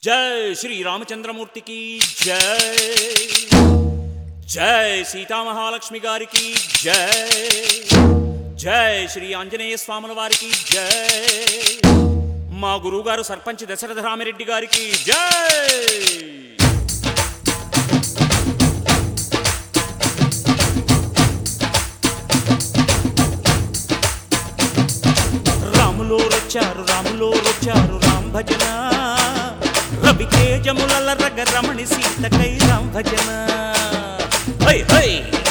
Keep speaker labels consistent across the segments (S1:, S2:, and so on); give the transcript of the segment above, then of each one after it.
S1: జై శ్రీ రామచంద్రమూర్తికి జై జై సీతామహాలక్ష్మి గారికి జై జై శ్రీ ఆంజనేయ స్వాముల వారికి జై మా గురువుగారు సర్పంచ్ దశరథ రామిరెడ్డి గారికి జై రాములో రొచ్చారు రాములో రొచ్చారు రామ్ భజన రవి తేజముల రగ రమణి సీతకై రామ్ భజన హై హై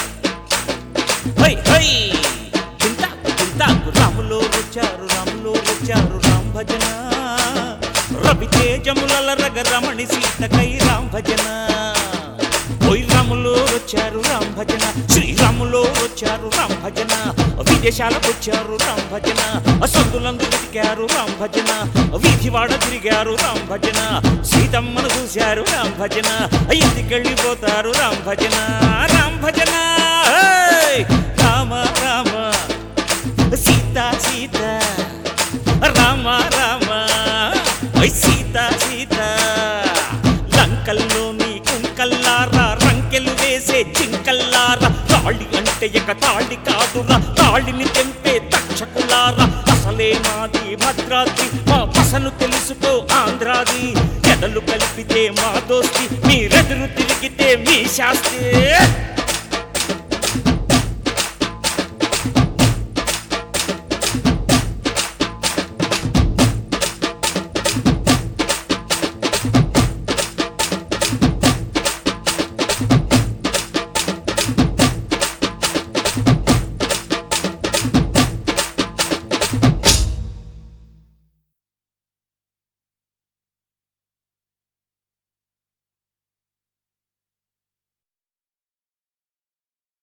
S1: హై హై చింతాకు చింతాకు రాములో రొచ్చారు రాములో రొచ్చారు రామ్ భజన రవి తేజముల రగ రమణి సీతకై రామ్ భజన ఓయ్ రాములో వచ్చారు రామ్ భజన శ్రీరాములో వచ్చారు రామ్ భజన విదేశాలకు వచ్చారు రామ్ భజన అసందులందు వెతికారు రామ్ భజన వీధివాడ తిరిగారు రామ్ భజన సీతమ్మను చూశారు రామ్ భజన ఇంటికెళ్ళిపోతారు రామ్ భజన రామ్ భజన హేయ్! రామ రామ సీత సీత రామ రామ ఓయ్ సీత సీత లంకల్లోని కుంకల్లారా రంకెలు వేసే జింకల్లారా తాళి అంటే ఇక తాళి కాదురా తాళిని తెంపే తక్షకులారా అసలే మాది భద్రాద్రి మా పసను తెలుసుకో ఆంధ్రాది ఎదలు కలిపితే మా దోస్తి మీరెదురు తిరిగితే మీ శాస్తి